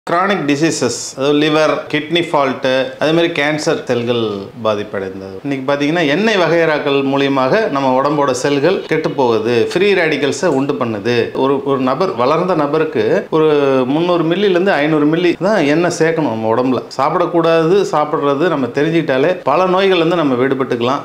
chronic diseases அதாவது liver kidney fault அதே மாதிரி கேன்சர் செல்கள் பாதிப்படைந்தது இன்னைக்கு பார்த்தீங்கன்னா எண்ணெய் வகையறாக்கள் மூலியமாக நம்ம உடம்போட செல்கள் கெட்டு போகுது ஃப்ரீ ரேடிகல்ஸை உண்டு பண்ணுது ஒரு ஒரு நபர் வளர்ந்த நபருக்கு ஒரு முந்நூறு மில்லிலேருந்து ஐநூறு மில்லி தான் எண்ணெய் சேர்க்கணும் நம்ம உடம்புல சாப்பிடக்கூடாது சாப்பிட்றது நம்ம தெரிஞ்சுக்கிட்டாலே பல நோய்கள்லேருந்து நம்ம விடுபட்டுக்கலாம்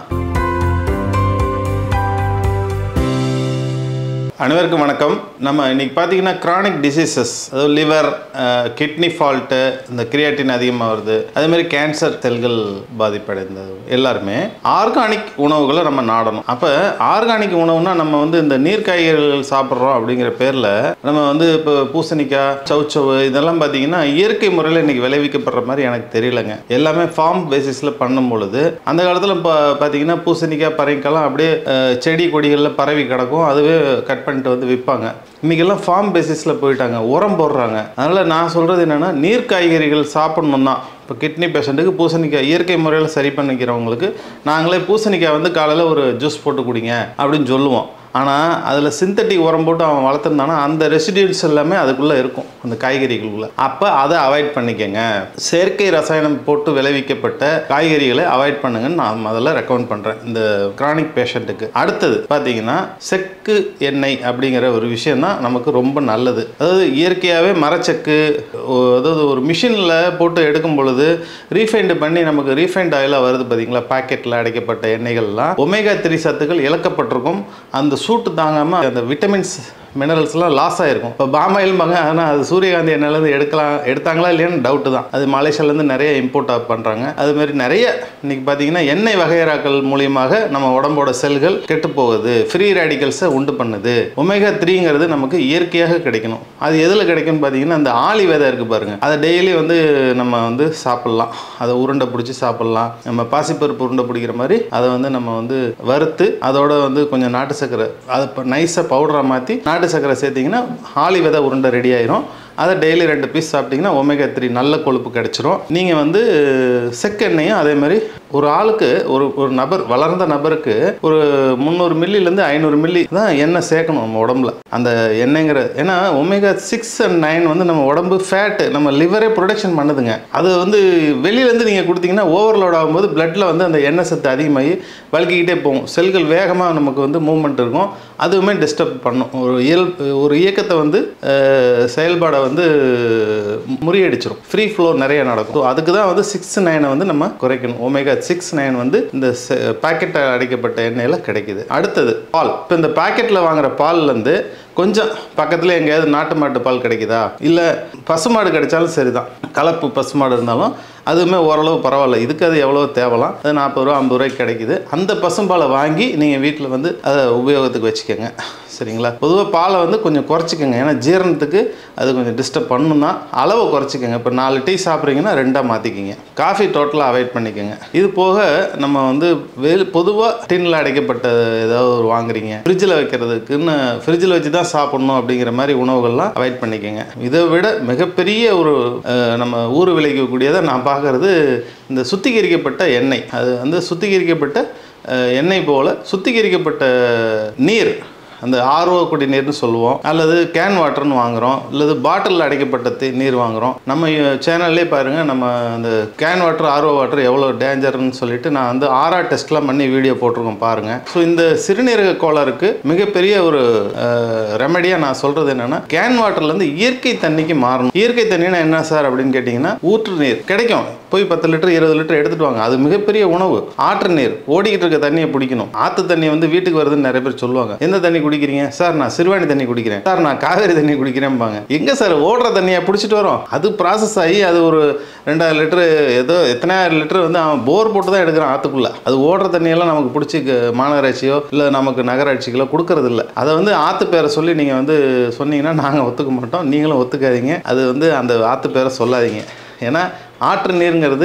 அனைவருக்கும் வணக்கம் நம்ம இன்னைக்கு பார்த்தீங்கன்னா கிரானிக் டிசீசஸ் அதாவது லிவர் கிட்னி ஃபால்ட்டு இந்த கிரியாட்டின் அதிகமாக வருது அதே மாதிரி கேன்சர் செல்கள் பாதிப்படைந்தது எல்லாருமே ஆர்கானிக் உணவுகளை நம்ம நாடணும் அப்போ ஆர்கானிக் உணவுனா நம்ம வந்து இந்த நீர்க்காய்கறிகள் சாப்பிட்றோம் அப்படிங்கிற பேரில் நம்ம வந்து இப்போ பூசணிக்காய் சவுச்சவு இதெல்லாம் பார்த்தீங்கன்னா இயற்கை முறையில் இன்னைக்கு விளைவிக்கப்படுற மாதிரி எனக்கு தெரியலங்க எல்லாமே ஃபார்ம் பேசிஸில் பண்ணும் பொழுது அந்த காலத்தில் இப்போ பார்த்தீங்கன்னா பூசணிக்காய் பறைங்கெல்லாம் அப்படியே அஹ், செடி கொடிகளில் பரவி கிடக்கும் அதுவே கட் பண்ணிட்டு வந்து விற்பாங்க இன்றைக்கெல்லாம் ஃபார்ம் பேசிஸில் போயிட்டாங்க உரம் போடுறாங்க அதனால் நான் சொல்கிறது என்னென்னா நீர் காய்கறிகள் சாப்பிட்ணும் தான் இப்போ கிட்னி பேஷண்ட்டுக்கு பூசணிக்காய் இயற்கை முறையில் சரி பண்ணிக்கிறவங்களுக்கு நாங்களே பூசணிக்காய் வந்து காலையில் ஒரு ஜூஸ் போட்டு குடிங்க அப்படின்னு சொல்லுவோம் ஆனால் அதில் சிந்தட்டிக் உரம் போட்டு அவன் வளர்த்துருந்தானா அந்த ரெசிடியூஸ் எல்லாமே அதுக்குள்ளே இருக்கும் அந்த காய்கறிகளுக்குள்ள அப்போ அதை அவாய்ட் பண்ணிக்கங்க செயற்கை ரசாயனம் போட்டு விளைவிக்கப்பட்ட காய்கறிகளை அவாய்ட் பண்ணுங்கன்னு நான் முதல்ல ரெக்கமெண்ட் பண்ணுறேன் இந்த கிரானிக் பேஷண்ட்டுக்கு அடுத்தது பார்த்தீங்கன்னா செக்கு எண்ணெய் அப்படிங்கிற ஒரு விஷயம் தான் நமக்கு ரொம்ப நல்லது அதாவது இயற்கையாகவே மரச்செக்கு ஓ- அதாவது ஒரு மிஷினில் போட்டு எடுக்கும் பொழுது ரீஃபைண்டு பண்ணி நமக்கு ரீஃபைண்ட் ஆயிலாக வருது பார்த்தீங்களா பாக்கெட்டில் அடைக்கப்பட்ட எண்ணெய்கள்லாம் ஒமேகா த்ரீ சத்துக்கள் இழக்கப்பட்டிருக்கும் அந்த சூட்டு தாங்காமல் அந்த விட்டமின்ஸ் மினரல்ஸ்லாம் லாஸ் ஆகிருக்கும் இப்போ பாமாயில்பாங்க ஆனால் அது சூரியகாந்தி எண்ணெயிலேருந்து எடுக்கலாம் எடுத்தாங்களா இல்லையான்னு டவுட்டு தான் அது மலேசியாலேருந்து நிறைய இம்போர்ட் பண்ணுறாங்க அது மாதிரி நிறைய இன்னைக்கு பார்த்தீங்கன்னா எண்ணெய் வகையறாக்கள் மூலியமாக நம்ம உடம்போட செல்கள் கெட்டு போகுது ஃப்ரீ ரேடிகல்ஸை உண்டு பண்ணுது ஒமேகா த்ரீங்கிறது நமக்கு இயற்கையாக கிடைக்கணும் அது எதில் கிடைக்கும்னு பார்த்தீங்கன்னா அந்த ஆளி விதை இருக்குது பாருங்க அதை டெய்லி வந்து நம்ம வந்து சாப்பிட்லாம் அதை உருண்டை பிடிச்சி சாப்பிட்லாம் நம்ம பாசிப்பருப்பு உருண்டை பிடிக்கிற மாதிரி அதை வந்து நம்ம வந்து வறுத்து அதோட வந்து கொஞ்சம் நாட்டு சர்க்கரை அதை இப்போ நைஸாக பவுடராக மாற்றி நாட்டு சர்க்கரை சேர்த்திங்கன்னா ஆளி விதை உருண்டை ரெடி ஆயிரும் அதை டெய்லி ரெண்டு பீஸ் சாப்பிட்டிங்கன்னா ஒமேகா த்ரீ நல்ல கொழுப்பு கிடைச்சிரும் நீங்கள் வந்து செக்கெண்ணெயும் அதே மாதிரி ஒரு ஆளுக்கு ஒரு ஒரு நபர் வளர்ந்த நபருக்கு ஒரு முந்நூறு மில்லிலேருந்து ஐநூறு மில்லி தான் எண்ணெய் சேர்க்கணும் நம்ம உடம்புல அந்த எண்ணெய்ங்கிற ஏன்னா ஒமேகா சிக்ஸ் அண்ட் நைன் வந்து நம்ம உடம்பு ஃபேட்டு நம்ம லிவரே ப்ரொடக்ஷன் பண்ணுதுங்க அது வந்து வெளியிலேருந்து நீங்கள் கொடுத்தீங்கன்னா ஓவர்லோட் ஆகும்போது பிளட்டில் வந்து அந்த எண்ணெய் சத்து அதிகமாகி வழுக்கிக்கிட்டே போகும் செல்கள் வேகமாக நமக்கு வந்து மூவ்மெண்ட் இருக்கும் அதுவுமே டிஸ்டர்ப் பண்ணும் ஒரு இயல் ஒரு இயக்கத்தை வந்து அஹ், செயல்பாடை வந்து முறியடிச்சிடும் ஃப்ரீ ஃப்ளோ நிறைய நடக்கும் So, அதுக்கு தான் வந்து சிக்ஸ் நைனை வந்து நம்ம குறைக்கணும் ஒமேகா சிக்ஸ் நைன் வந்து இந்த பாக்கெட்டை அடைக்கப்பட்ட எண்ணெயில் கிடைக்குது அடுத்தது பால் இப்போ இந்த பாக்கெட்டில் வாங்குற பால்லேருந்து கொஞ்சம் பக்கத்தில் எங்கேயாவது நாட்டு மாட்டு பால் கிடைக்குதா இல்லை பசுமாடு கிடைச்சாலும் சரிதான் கலப்பு பசுமாடு இருந்தாலும் அதுவுமே ஓரளவு பரவாயில்ல இதுக்கு அது எவ்வளோ தேவலாம் அது நாற்பது ரூபா ஐம்பது ரூபாய்க்கு கிடைக்குது அந்த பசும்பாலை வாங்கி நீங்கள் வீட்டில் வந்து அதை உபயோகத்துக்கு வச்சுக்கோங்க சரிங்களா பொதுவாக பாலை வந்து கொஞ்சம் குறைச்சிக்கோங்க ஏன்னா ஜீரணத்துக்கு அது கொஞ்சம் டிஸ்டர்ப் பண்ணணும் தான் அளவை குறைச்சிக்கோங்க இப்போ நாலு டீ சாப்பிட்றீங்கன்னா ரெண்டாக மாற்றிக்கிங்க காஃபி டோட்டலாக அவாய்ட் பண்ணிக்கோங்க இது போக நம்ம வந்து வெளி பொதுவாக டின்னில் அடைக்கப்பட்ட ஏதாவது ஒரு வாங்குறீங்க ஃப்ரிட்ஜில் வைக்கிறதுக்குன்னு ஃப்ரிட்ஜில் வச்சு தான் சாப்பிடணும் அப்படிங்கிற மாதிரி உணவுகள்லாம் அவாய்ட் பண்ணிக்கோங்க இதை விட மிகப்பெரிய ஒரு அஹ், நம்ம ஊர் விளைவிக்கக்கூடியதை நான் பார்க்குறது இந்த சுத்திகரிக்கப்பட்ட எண்ணெய் அது வந்து சுத்திகரிக்கப்பட்ட அஹ், எண்ணெய் போல் சுத்திகரிக்கப்பட்ட நீர் அந்த ஆர்ஓ குடிநீர்னு சொல்லுவோம் அல்லது கேன் வாட்டர்னு வாங்குறோம் அல்லது பாட்டிலில் அடைக்கப்பட்ட தி- நீர் வாங்குறோம் நம்ம சேனல்லே பாருங்க நம்ம அந்த கேன் வாட்டர் ஆர்ஓ வாட்டர் எவ்வளோ டேஞ்சர்னு சொல்லிட்டு நான் வந்து ஆரா டெஸ்ட்லாம் பண்ணி வீடியோ போட்டிருக்கோம் பாருங்க ஸோ இந்த சிறுநீரக கோளாறுக்கு மிகப்பெரிய ஒரு ரெமடியாக நான் சொல்றது என்னன்னா கேன் வாட்டர்லேருந்து இயற்கை தண்ணிக்கு மாறணும் இயற்கை தண்ணினா என்ன சார் அப்படின்னு கேட்டிங்கன்னா ஊற்று நீர் கிடைக்கும் போய் பத்து லிட்டர் இருபது லிட்டர் எடுத்துட்டு வாங்க அது மிகப்பெரிய உணவு ஆற்று நீர் ஓடிக்கிட்டு இருக்க தண்ணியை பிடிக்கணும் ஆற்று தண்ணி வந்து வீட்டுக்கு வருதுன்னு நிறைய பேர் சொல்லுவாங்க எந்த தண்ணி குடிக்கிறீங்க சார் நான் சிறுவாணி தண்ணி குடிக்கிறேன் சார் நான் காவேரி தண்ணி குடிக்கிறேன்பாங்க எங்க சார் ஓடுற தண்ணியை பிடிச்சிட்டு வரோம் அது ப்ராசஸ் ஆகி அது ஒரு ரெண்டாயிரம் லிட்டர் ஏதோ எத்தனாயிரம் லிட்டர் வந்து அவன் போர் போட்டு தான் எடுக்கிறான் ஆற்றுக்குள்ள அது ஓடுற தண்ணியெல்லாம் நமக்கு பிடிச்சி க- மாநகராட்சியோ இல்லை நமக்கு நகராட்சிகளோ கொடுக்கறது இல்லை அதை வந்து ஆற்று பேரை சொல்லி நீங்கள் வந்து சொன்னீங்கன்னா நாங்கள் ஒத்துக்க மாட்டோம் நீங்களும் ஒத்துக்காதீங்க அது வந்து அந்த ஆற்று பேரை சொல்லாதீங்க ஏன்னா ஆற்று நீருங்கிறது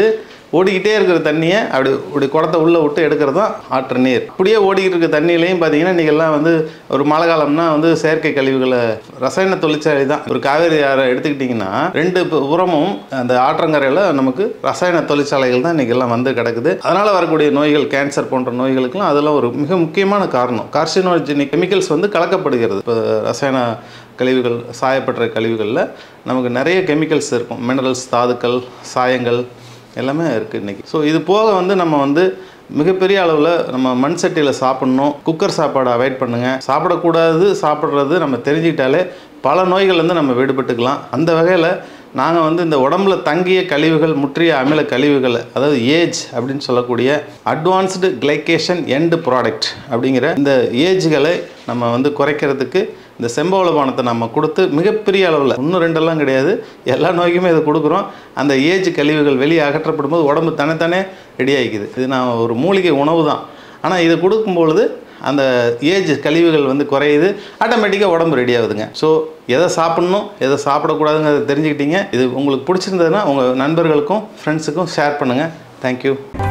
ஓடிக்கிட்டே இருக்கிற தண்ணியை அப்படி இப்படி குடத்தை உள்ளே விட்டு எடுக்கிறது தான் ஆற்று நீர் அப்படியே ஓடிக்கிட்டு இருக்க தண்ணியிலையும் பார்த்தீங்கன்னா இன்றைக்கி எல்லாம் வந்து ஒரு மழை காலம்னா வந்து செயற்கை கழிவுகளை ரசாயன தொழிற்சாலை தான் ஒரு காவேரி ஆறை எடுத்துக்கிட்டிங்கன்னா ரெண்டு பு- புறமும் அந்த ஆற்றங்கரையில் நமக்கு ரசாயன தொழிற்சாலைகள் தான் இன்றைக்கி எல்லாம் வந்து கிடக்குது அதனால் வரக்கூடிய நோய்கள் கேன்சர் போன்ற நோய்களுக்கெல்லாம் அதெல்லாம் ஒரு மிக முக்கியமான காரணம் கார்சினோஜெனிக் கெமிக்கல்ஸ் வந்து கலக்கப்படுகிறது இப்போ ரசாயன கழிவுகள் சாயப்பட்ட கழிவுகளில் நமக்கு நிறைய கெமிக்கல்ஸ் இருக்கும் மினரல்ஸ் தாதுக்கள் சாயங்கள் எல்லாமே இருக்குது இன்றைக்கி ஸோ இது போக வந்து நம்ம வந்து மிகப்பெரிய அளவில் நம்ம மண் சட்டியில் சாப்பிட்ணும் குக்கர் சாப்பாடை அவாய்ட் பண்ணுங்கள் சாப்பிடக்கூடாது சாப்பிட்றது நம்ம தெரிஞ்சுக்கிட்டாலே பல நோய்கள் வந்து நம்ம விடுபட்டுக்கலாம் அந்த வகையில் நாங்கள் வந்து இந்த உடம்புல தங்கிய கழிவுகள் முற்றிய அமில கழிவுகளை அதாவது ஏஜ் அப்படின்னு சொல்லக்கூடிய அட்வான்ஸ்டு கிளைகேஷன் எண்டு ப்ராடக்ட் அப்படிங்கிற இந்த ஏஜ்களை நம்ம வந்து குறைக்கிறதுக்கு இந்த செம்பவள பானத்தை நம்ம கொடுத்து மிகப்பெரிய அளவில் இன்னும் ரெண்டெல்லாம் கிடையாது எல்லா நோய்க்குமே இதை கொடுக்குறோம் அந்த ஏஜ் கழிவுகள் வெளியே அகற்றப்படும் போது உடம்பு தனித்தானே ரெடி ஆகிக்குது இது நான் ஒரு மூலிகை உணவு தான் ஆனால் இதை கொடுக்கும் பொழுது அந்த ஏஜ் கழிவுகள் வந்து குறையுது ஆட்டோமேட்டிக்காக உடம்பு ரெடி ஆகுதுங்க ஸோ எதை சாப்பிட்ணும் எதை சாப்பிடக்கூடாதுங்கிறத தெரிஞ்சுக்கிட்டீங்க இது உங்களுக்கு பிடிச்சிருந்ததுன்னா உங்கள் நண்பர்களுக்கும் ஃப்ரெண்ட்ஸுக்கும் ஷேர் பண்ணுங்கள் தேங்க்யூ